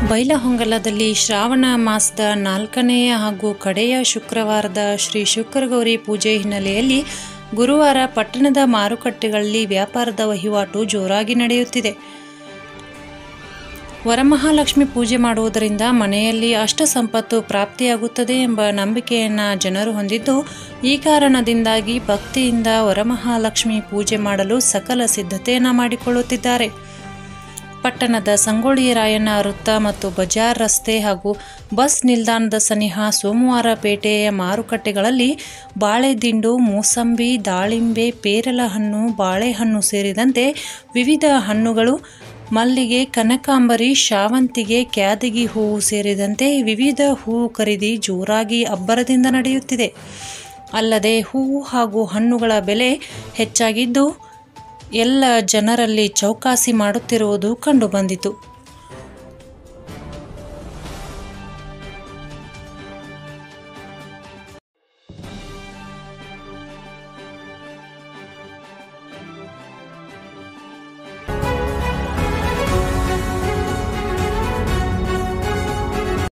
ಬೈಲಹೊಂಗಲದಲ್ಲಿ ಶ್ರಾವಣ ಮಾಸದ ನಾಲ್ಕನೆಯ ಹಾಗೂ ಕಡೆಯ ಶುಕ್ರವಾರದ ಶ್ರೀ ಶುಕ್ರಗೌರಿ ಪೂಜೆ ಹಿನ್ನೆಲೆಯಲ್ಲಿ ಗುರುವಾರ ಪಟ್ಟಣದ ಮಾರುಕಟ್ಟೆಗಳಲ್ಲಿ ವ್ಯಾಪಾರದ ವಹಿವಾಟು ಜೋರಾಗಿ ನಡೆಯುತ್ತಿದೆ ವರಮಹಾಲಕ್ಷ್ಮಿ ಪೂಜೆ ಮಾಡುವುದರಿಂದ ಮನೆಯಲ್ಲಿ ಅಷ್ಟ ಸಂಪತ್ತು ಪ್ರಾಪ್ತಿಯಾಗುತ್ತದೆ ಎಂಬ ನಂಬಿಕೆಯನ್ನು ಜನರು ಹೊಂದಿದ್ದು ಈ ಕಾರಣದಿಂದಾಗಿ ಭಕ್ತಿಯಿಂದ ವರಮಹಾಲಕ್ಷ್ಮಿ ಪೂಜೆ ಮಾಡಲು ಸಕಲ ಸಿದ್ಧತೆಯನ್ನು ಮಾಡಿಕೊಳ್ಳುತ್ತಿದ್ದಾರೆ ಪಟ್ಟಣದ ಸಂಗೊಳ್ಳಿ ರಾಯಣ್ಣ ವೃತ್ತ ಮತ್ತು ಬಜಾರ್ ರಸ್ತೆ ಹಾಗೂ ಬಸ್ ನಿಲ್ದಾಣದ ಸನಿಹ ಸೋಮವಾರ ಪೇಟೆಯ ಮಾರುಕಟ್ಟೆಗಳಲ್ಲಿ ಬಾಳೆದಿಂಡು ಮೂಸಂಬಿ ದಾಳಿಂಬೆ ಪೇರಲ ಹಣ್ಣು ಬಾಳೆಹಣ್ಣು ಸೇರಿದಂತೆ ವಿವಿಧ ಹಣ್ಣುಗಳು ಮಲ್ಲಿಗೆ ಕನಕಾಂಬರಿ ಶಾವಂತಿಗೆ ಕ್ಯಾದಗಿ ಹೂವು ಸೇರಿದಂತೆ ವಿವಿಧ ಹೂವು ಖರೀದಿ ಜೋರಾಗಿ ಅಬ್ಬರದಿಂದ ನಡೆಯುತ್ತಿದೆ ಅಲ್ಲದೆ ಹೂವು ಹಾಗೂ ಹಣ್ಣುಗಳ ಬೆಲೆ ಹೆಚ್ಚಾಗಿದ್ದು ಎಲ್ಲ ಜನರಲ್ಲಿ ಚೌಕಾಸಿ ಮಾಡುತ್ತಿರುವುದು ಕಂಡುಬಂದಿತು